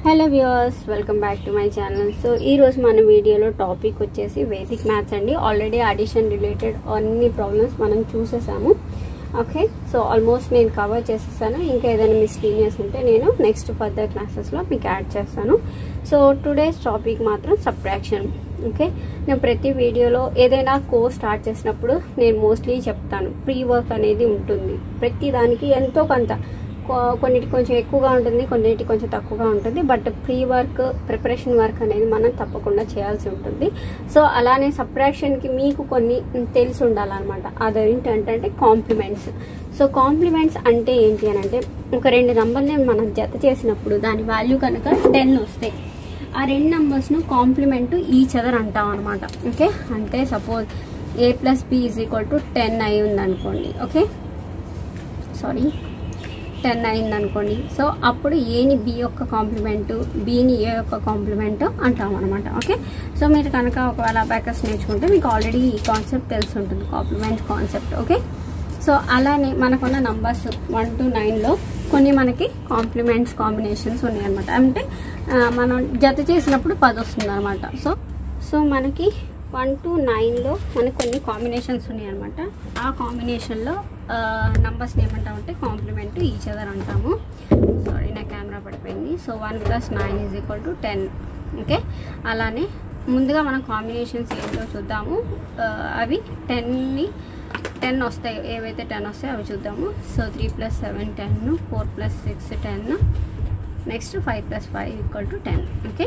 Hello viewers welcome back to my channel so ఈ రోజు మన వీడియోలో టాపిక్ వచ్చేసి వేదిక్ మ్యాథ్స్ అండి ఆల్రెడీ అడిషన్ రిలేటెడ్ అన్ని ప్రాబ్లమ్స్ మనం చూసేసాము ఓకే సో ఆల్మోస్ట్ నేను కవర్ చేసేసాను ఇంకా ఏదైనా మిస్లీనియస్ ఉంటే నేను నెక్స్ట్ ఫర్దర్ క్లాసెస్లో మీకు యాడ్ చేస్తాను సో టుడేస్ టాపిక్ మాత్రం సబ్ట్రాక్షన్ ఓకే నేను ప్రతి వీడియోలో ఏదైనా కోర్స్ స్టార్ట్ చేసినప్పుడు నేను మోస్ట్లీ చెప్తాను ప్రీ వర్క్ అనేది ఉంటుంది ప్రతి దానికి ఎంతో కొంత కొ- కొన్నిటికి కొంచెం ఎక్కువగా ఉంటుంది కొన్నిటికి కొంచెం తక్కువగా ఉంటుంది but pre work preparation work అనేది మనం తప్పకుండా చేయాల్సి ఉంటుంది సో అలానే సప్రాక్షన్కి మీకు కొన్ని తెలిసి ఉండాలన్నమాట అదేంటంటే కాంప్లిమెంట్స్ సో కాంప్లిమెంట్స్ అంటే ఏంటి అని అంటే ఒక రెండు నంబర్ని మనం జత చేసినప్పుడు దాని వాల్యూ కనుక టెన్ వస్తాయి ఆ రెండు నంబర్స్ను కాంప్లిమెంట్ ఈచ్ అదర్ అంటాం అనమాట ఓకే అంటే suppose A plus B is equal to ten అయి ఉందనుకోండి ఓకే సారీ టెన్ అయింది అనుకోండి సో అప్పుడు ఏని బి యొక్క కాంప్లిమెంట్ బిని ఏ యొక్క కాంప్లిమెంట్ అంటాం అనమాట ఓకే సో మీరు కనుక ఒకవేళ అబాకస్ నేర్చుకుంటే మీకు ఆల్రెడీ ఈ కాన్సెప్ట్ తెలిసి ఉంటుంది కాంప్లిమెంట్ కాన్సెప్ట్ ఓకే సో అలానే మనకున్న నంబర్స్ వన్ టు నైన్లో కొన్ని మనకి కాంప్లిమెంట్స్ కాంబినేషన్స్ ఉన్నాయి అనమాట అంటే ఆ, మనం జత చేసినప్పుడు పది వస్తుంది అనమాట సో సో మనకి వన్ టు నైన్లో మనకు కొన్ని కాంబినేషన్స్ ఉన్నాయి అనమాట ఆ కాంబినేషన్లో నంబర్స్ని ఏమంటామంటే కాంప్లిమెంట్ ఈచ్ అదర్ అంటాము సారీ నా కెమెరా పడిపోయింది so one plus nine is equal to ten okay అలానే ముందుగా మనం కాంబినేషన్స్ ఏంటో చూద్దాము ఆ, అవి టెన్ని టెన్ వస్తాయి ఏవైతే టెన్ వస్తాయో అవి చూద్దాము so three plus seven ten four plus six ten next five plus five equal to ten okay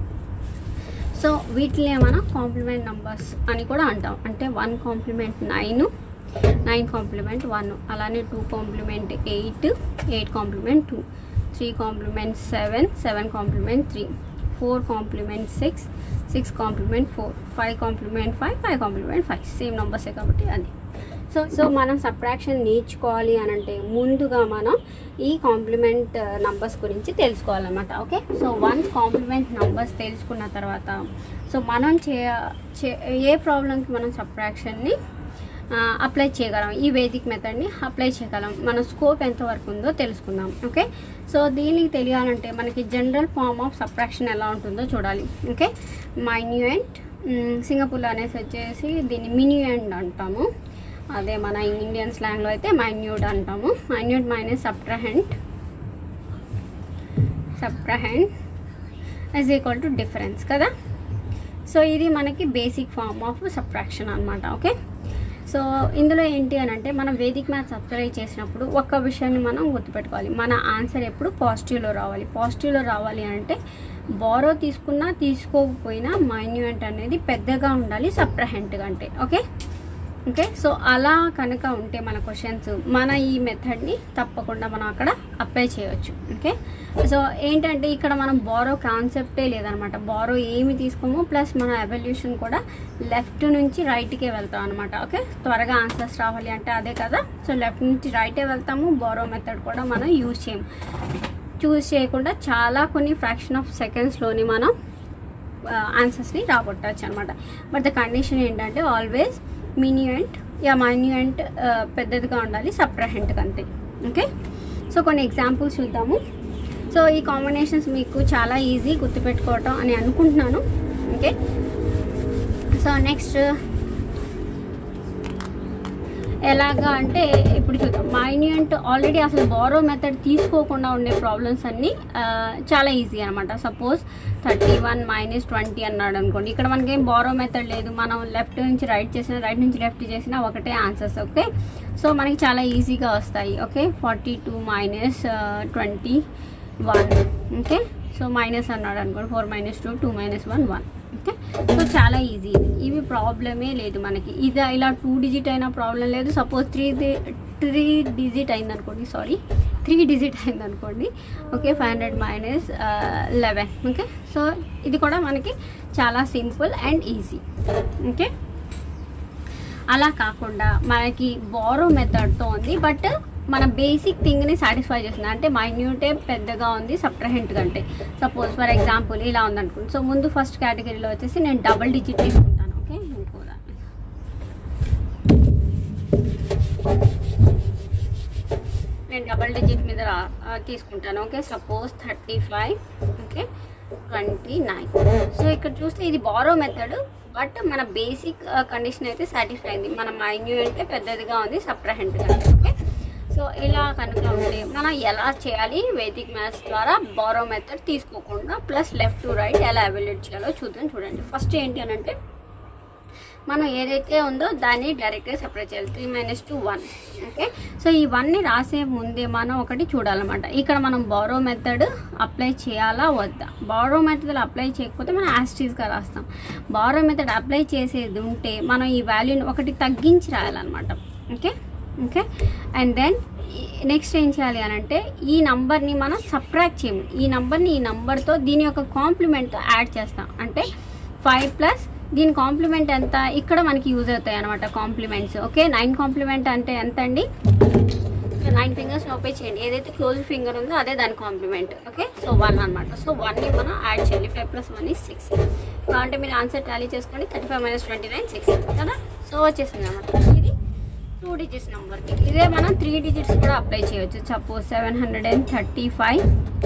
so వీటిని మనం కాంప్లిమెంట్ నంబర్స్ అని కూడా అంటాం అంటే one complement nine nine complement one అలానే two complement eight eight complement two three complement seven seven complement three four complement six six complement four five complement five five complement five same నెంబర్సే కాబట్టి అది so so మనం subtraction నేర్చుకోవాలి అని అంటే ముందుగా మనం ఈ కాంప్లిమెంట్ నంబర్స్ గురించి తెలుసుకోవాలన్నమాట okay so once complement numbers తెలుసుకున్న తర్వాత సో మనం చే చే- ఏ ప్రాబ్లంకి మనం సబ్ట్రాక్షన్ని అప్లై చేయగలం ఈ వేదిక్ మెథడ్ని అప్లై చేయగలం మన స్కోప్ ఎంతవరకు ఉందో తెలుసుకుందాం ఓకే సో దీనికి తెలియాలంటే మనకి జనరల్ ఫార్మ్ ఆఫ్ సబ్ట్రాక్షన్ ఎలా ఉంటుందో చూడాలి ఓకే మైన్యూయంట్ సింగపూర్లో అనేసి వచ్చేసి దీన్ని మిన్యూయంట్ అంటాము అదే మన ఇండియన్ స్లాంగ్లో అయితే మైన్యూట్ అంటాము minuend minus subtrahend subtrahend is equal to difference కదా సో ఇది మనకి బేసిక్ ఫార్మ్ ఆఫ్ సబ్ట్రాక్షన్ అనమాట ఓకే సో ఇందులో ఏంటి అని అంటే మనం వేదిక్ మ్యాథ్స్ అప్లై చేసినప్పుడు ఒక్క విషయాన్ని మనం గుర్తుపెట్టుకోవాలి మన ఆన్సర్ ఎప్పుడు పాజిటివ్లో రావాలి పాజిటివ్లో రావాలి అంటే బారో తీసుకున్నా తీసుకోకపోయినా మైన్యూయంట్ అనేది పెద్దగా ఉండాలి సబ్ట్రహెంట్ అంటే ఓకే ఓకే సో అలా కనుక ఉంటే మన క్వశ్చన్స్ మన ఈ మెథడ్ని తప్పకుండా మనం అక్కడ అప్లై చేయవచ్చు ఓకే సో ఏంటంటే ఇక్కడ మనం బారో కాన్సెప్టే లేదనమాట బారో ఏమి తీసుకోమో ప్లస్ మన ఎవల్యూషన్ కూడా లెఫ్ట్ నుంచి రైట్కే వెళ్తాం అనమాట ఓకే త్వరగా ఆన్సర్స్ రావాలి అంటే అదే కదా సో లెఫ్ట్ నుంచి రైటే వెళ్తాము బారో మెథడ్ కూడా మనం యూజ్ చేయము చూస్ చేయకుండా చాలా కొన్ని ఫ్రాక్షన్ ఆఫ్ సెకండ్స్లోని మనం ఆన్సర్స్ని రాబట్టచ్చు అనమాట బట్ ద కండిషన్ ఏంటంటే ఆల్వేస్ మినియంట్ యా మైన్యూయంట్ పెద్దదిగా ఉండాలి సప్రహెంట్ కంటే ఓకే సో కొన్ని ఎగ్జాంపుల్స్ చూద్దాము సో ఈ కాంబినేషన్స్ మీకు చాలా ఈజీ గుర్తుపెట్టుకోవటం అని అనుకుంటున్నాను ఓకే సో నెక్స్ట్ ఎలాగా అంటే ఇప్పుడు చూద్దాం మైన్యూయంట్ ఆల్రెడీ అసలు బారో మెథడ్ తీసుకోకుండా ఉండే ప్రాబ్లమ్స్ అన్నీ ఆ, చాలా ఈజీ అనమాట suppose thirty one minus twenty అన్నాడు అనుకోండి ఇక్కడ మనకేం బారో మెథడ్ లేదు మనం లెఫ్ట్ నుంచి రైట్ చేసినా రైట్ నుంచి లెఫ్ట్ చేసినా ఒకటే ఆన్సర్స్ ఓకే సో మనకి చాలా ఈజీగా వస్తాయి okay forty two minus twenty one okay so minus అన్నాడు అనుకోండి four minus two two minus one one okay so చాలా ఈజీ ఇవి ప్రాబ్లమే లేదు మనకి ఇది ఇలా టూ డిజిట్ అయినా ప్రాబ్లం లేదు సపోజ్ త్రీ త్రీ డిజిట్ అయింది అనుకోండి సారీ త్రీ డిజిట్ అయింది అనుకోండి okay five hundred minus eleven okay so ఇది కూడా మనకి చాలా సింపుల్ అండ్ ఈజీ ఓకే అలా కాకుండా మనకి బారో మెథడ్తో ఉంది బట్ మన బేసిక్ థింగ్ని సాటిస్ఫై చేస్తుంది అంటే మైన్యూటే పెద్దగా ఉంది సప్రహెంట్ కంటే సపోజ్ ఫర్ ఎగ్జాంపుల్ ఇలా ఉందనుకోండి సో ముందు ఫస్ట్ కేటగిరీలో వచ్చేసి నేను డబుల్ డిజిట్ తీసుకుంటాను ఓకే ఇంకో దాన్ని. నేను డబల్ డిజిట్ మీద మీద రా- ఆ, తీసుకుంటాను okay suppose thirty five okay twenty nine so ఇక్కడ చూస్తే ఇది బారో మెథడ్ బట్ మన బేసిక్ కండిషన్ అయితే సాటిస్ఫై అయింది మన మైన్యూ అంటే పెద్దదిగా ఉంది సప్రహెంట్గా ఓకే సో ఇలా కనుక ఉంటే మనం ఎలా చేయాలి వేదిక్ మ్యాథ్స్ ద్వారా బారో మెథడ్ తీసుకోకుండా ప్లస్ లెఫ్ట్ టు రైట్ ఎలా అవాల్యుయేట్ చేయాలో చూద్దాం చూడండి ఫస్ట్ ఏంటి అని అంటే మనం ఏదైతే ఉందో దాన్ని డైరెక్ట్గా సెపరేట్ చేయాలి three minus two one okay so ఈ వన్ని రాసే ముందే మనం ఒకటి చూడాలన్నమాట ఇక్కడ మనం బారో మెథడ్ అప్లై చేయాలా వద్దా బారో మెథడ్ అప్లై చేయకపోతే మనం యాస్టీస్గా రాస్తాం బారో మెథడ్ అప్లై చేసేది ఉంటే మనం ఈ వాల్యూని ఒకటి తగ్గించి రాయాలన్నమాట okay okay and then next ఏం చేయాలి అని అంటే ఈ నంబర్ని మనం సప్రాక్ట్ చేయము ఈ నంబర్ని ఈ నంబర్తో దీని యొక్క కాంప్లిమెంట్తో యాడ్ చేస్తాం అంటే ఫైవ్ ప్లస్ దీని కాంప్లిమెంట్ ఎంత ఇక్కడ మనకి యూజ్ అవుతాయి అనమాట కాంప్లిమెంట్స్ ఓకే నైన్ కాంప్లిమెంట్ అంటే ఎంత అండి నైన్ ఫింగర్స్ ఓపెన్ చేయండి ఏదైతే క్లోజ్ ఫింగర్ ఉందో అదే దాని కాంప్లిమెంట్ ఓకే సో వన్ అనమాట సో వన్ని మనం యాడ్ చేయాలి five plus one is six అంటే మీరు ఆన్సర్ టాలీ చేసుకోండి thirty five minus twenty nine six కదా సో వచ్చేసింది అనమాట ఇది టూ డిజిట్స్ నెంబర్కి ఇదే మనం త్రీ డిజిట్స్ కూడా అప్లై చేయొచ్చు suppose seven hundred and thirty five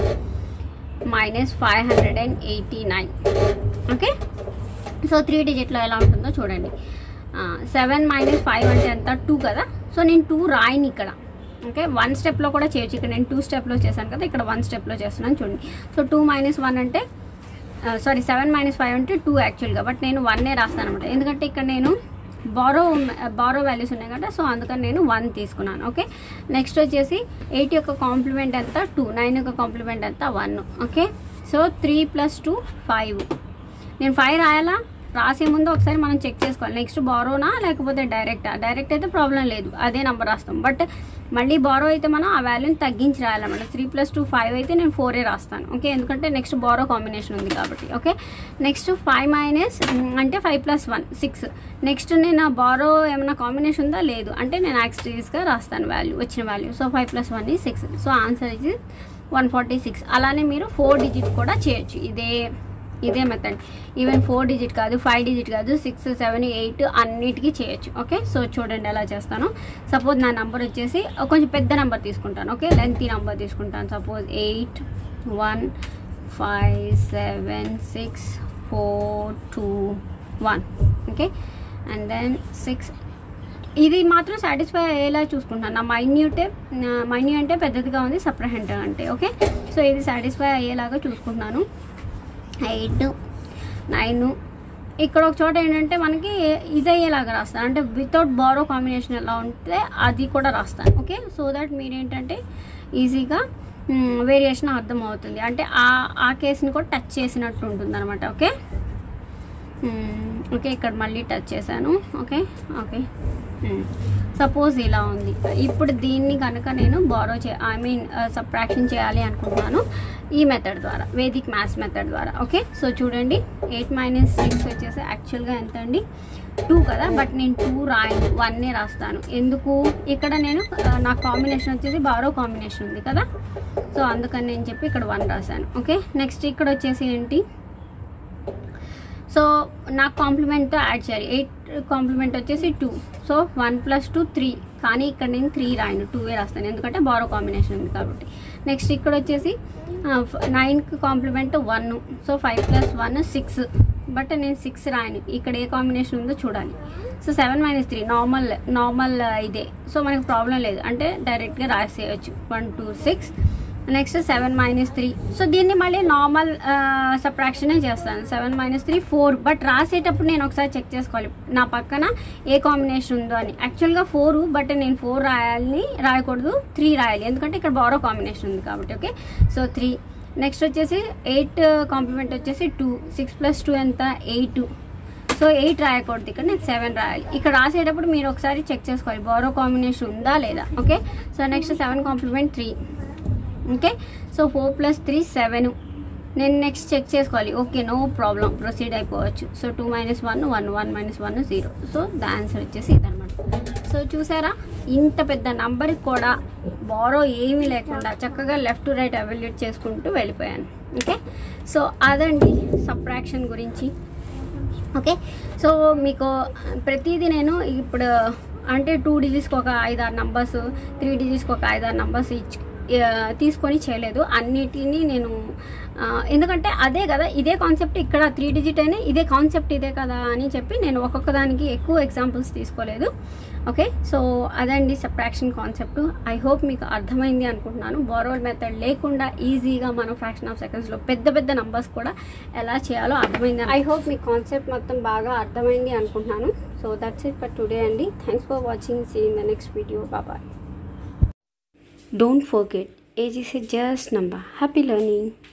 minus five hundred and eighty nine okay so త్రీ డిజిట్లో ఎలా ఉంటుందో చూడండి సెవెన్ మైనస్ ఫైవ్ అంటే ఎంత టూ కదా సో నేను టూ రాయని ఇక్కడ ఓకే వన్ స్టెప్లో కూడా చేయొచ్చు ఇక్కడ నేను టూ స్టెప్లో చేశాను కదా ఇక్కడ వన్ స్టెప్లో చేస్తున్నాను చూడండి సో టూ మైనస్ వన్ అంటే సారీ సెవెన్ మైనస్ ఫైవ్ అంటే టూ యాక్చువల్గా బట్ నేను వన్నే రాస్తాను అనమాట ఎందుకంటే ఇక్కడ నేను బారో బారో వాల్యూస్ ఉన్నాయి కదా సో అందుకని నేను వన్ తీసుకున్నాను ఓకే నెక్స్ట్ వచ్చేసి ఎయిట్ యొక్క కాంప్లిమెంట్ ఎంత టూ నైన్ యొక్క కాంప్లిమెంట్ ఎంత one okay so three plus two five నేను ఫైవ్ రాయాలా రాసే ముందు ఒకసారి మనం చెక్ చేసుకోవాలి నెక్స్ట్ బారోనా లేకపోతే డైరెక్టా డైరెక్ట్ అయితే ప్రాబ్లం లేదు అదే నెంబర్ రాస్తాం బట్ మళ్ళీ బారో అయితే మనం ఆ వాల్యూని తగ్గించి రాయాలన్నమాట త్రీ ప్లస్ టూ ఫైవ్ అయితే నేను ఫోరే రాస్తాను ఓకే ఎందుకంటే నెక్స్ట్ బారో కాంబినేషన్ ఉంది కాబట్టి ఓకే నెక్స్ట్ ఫైవ్ మైనస్ అంటే five plus one six next నేను బారో ఏమైనా కాంబినేషన్ ఉందా లేదు అంటే నేను యాక్సిటీస్గా రాస్తాను వాల్యూ వచ్చిన value so five plus one ఈ సిక్స్ సో ఆన్సర్ ఇది వన్ ఫార్టీ సిక్స్ అలానే మీరు ఫోర్ డిజిట్ కూడా చేయొచ్చు ఇదే ఇదే మెథడ్ ఈవెన్ ఫోర్ డిజిట్ కాదు ఫైవ్ డిజిట్ కాదు సిక్స్ సెవెన్ ఎయిట్ అన్నిటికీ చేయొచ్చు ఓకే సో చూడండి ఎలా చేస్తాను సపోజ్ నా నంబర్ వచ్చేసి కొంచెం పెద్ద నెంబర్ తీసుకుంటాను ఓకే లెంతీ నెంబర్ తీసుకుంటాను suppose eight one five seven six four two one okay and then six ఇది మాత్రం సాటిస్ఫై అయ్యేలా చూసుకుంటాను నా మైన్యూటే మైన్యూ అంటే పెద్దదిగా ఉంది సప్రహెంట్ అంటే ఓకే సో ఇది సాటిస్ఫై అయ్యేలాగా చూసుకుంటున్నాను ఎయిట్ నైన్ ఇక్కడ ఒక చోట ఏంటంటే మనకి ఇది అయ్యేలాగా రాస్తాను అంటే వితౌట్ బారో కాంబినేషన్ ఎలా ఉంటే అది కూడా రాస్తాను ఓకే సో దట్ మీరేంటంటే ఈజీగా వేరియేషన్ అర్థం అవుతుంది అంటే ఆ ఆ కేసుని కూడా టచ్ చేసినట్టు ఉంటుంది అనమాట ఓకే మ్మ్. ఓకే ఇక్కడ మళ్ళీ టచ్ చేశాను ఓకే ఓకే సపోజ్ ఇలా ఉంది ఇప్పుడు దీన్ని కనుక నేను బారో చే ఐ మీన్ సబ్ట్రాక్షన్ చేయాలి అనుకుంటున్నాను ఈ మెథడ్ ద్వారా వేదిక్ మ్యాథ్స్ మెథడ్ ద్వారా ఓకే సో చూడండి ఎయిట్ మైనస్ సిక్స్ వచ్చేసి యాక్చువల్గా ఎంత అండి టూ కదా బట్ నేను టూ రాయను వన్నే రాస్తాను ఎందుకు ఇక్కడ నేను ఆ, నా కాంబినేషన్ వచ్చేసి బారో కాంబినేషన్ ఉంది కదా సో అందుకని నేను చెప్పి ఇక్కడ వన్ రాశాను ఓకే నెక్స్ట్ ఇక్కడ వచ్చేసి ఏంటి సో నాకు కాంప్లిమెంట్తో యాడ్ చేయాలి ఎయిట్ కాంప్లిమెంట్ వచ్చేసి two so one plus two three కానీ ఇక్కడ నేను త్రీ రాయను టూవే రాస్తాను ఎందుకంటే బారో కాంబినేషన్ ఉంది కాబట్టి నెక్స్ట్ ఇక్కడ వచ్చేసి నైన్కి complement one so five plus one six but నేను సిక్స్ రాయను ఇక్కడ ఏ కాంబినేషన్ ఉందో చూడాలి so seven minus three normal normal ఇదే సో మనకు ప్రాబ్లం లేదు అంటే డైరెక్ట్గా రాసేయచ్చు one two six next seven minus three so దీన్ని మళ్ళీ నార్మల్ సప్రాక్షనే చేస్తాను seven minus three four but రాసేటప్పుడు నేను ఒకసారి చెక్ చేసుకోవాలి నా పక్కన ఏ కాంబినేషన్ ఉందో అని యాక్చువల్గా ఫోర్ బట్ నేను ఫోర్ రాయాలని రాయకూడదు త్రీ రాయాలి ఎందుకంటే ఇక్కడ బారో కాంబినేషన్ ఉంది కాబట్టి ఓకే సో త్రీ నెక్స్ట్ వచ్చేసి ఎయిట్ కాంప్లిమెంట్ వచ్చేసి టూ సిక్స్ ప్లస్ టూ ఎంత ఎయిట్ సో ఎయిట్ రాయకూడదు ఇక్కడ నేను సెవెన్ రాయాలి ఇక్కడ రాసేటప్పుడు మీరు ఒకసారి చెక్ చేసుకోవాలి బారో కాంబినేషన్ ఉందా లేదా okay so next seven complement three okay so four plus three seven నేను నెక్స్ట్ చెక్ చేసుకోవాలి ఓకే నో ప్రాబ్లం ప్రొసీడ్ అయిపోవచ్చు so two minus one one one minus one zero so the answer వచ్చేసి ఇదనమాట so చూసారా ఇంత పెద్ద నంబర్కి కూడా బారో ఏమీ లేకుండా చక్కగా లెఫ్ట్ టు రైట్ అవైల్యూట్ చేసుకుంటూ వెళ్ళిపోయాను ఓకే సో అదండి సబ్ట్రాక్షన్ గురించి ఓకే సో మీకు ప్రతిదీ నేను ఇప్పుడు అంటే టూ డిజిట్స్కి ఒక ఐదారు నంబర్స్ త్రీ డిజిట్స్కి ఒక ఐదారు నంబర్స్ ఇచ్చి ఆ, తీసుకొని చేయలేదు అన్నిటినీ నేను ఆ, ఎందుకంటే అదే కదా ఇదే కాన్సెప్ట్ ఇక్కడ త్రీ డిజిట్ అయినా ఇదే కాన్సెప్ట్ ఇదే కదా అని చెప్పి నేను ఒక్కొక్క దానికి ఎక్కువ ఎగ్జాంపుల్స్ తీసుకోలేదు ఓకే సో అదండి సబ్ట్రాక్షన్ కాన్సెప్ట్ ఐ హోప్ మీకు అర్థమైంది అనుకుంటున్నాను బోర్వెల్ మెథడ్ లేకుండా ఈజీగా మనం ఫ్రాక్షన్ ఆఫ్ సెకండ్స్లో పెద్ద పెద్ద నంబర్స్ కూడా ఎలా చేయాలో అర్థమైంది ఐ హోప్ మీ కాన్సెప్ట్ మొత్తం బాగా అర్థమైంది అనుకుంటున్నాను so that's it for today అండి thanks for watching see in the next video bye bye don't forget age is a just number happy learning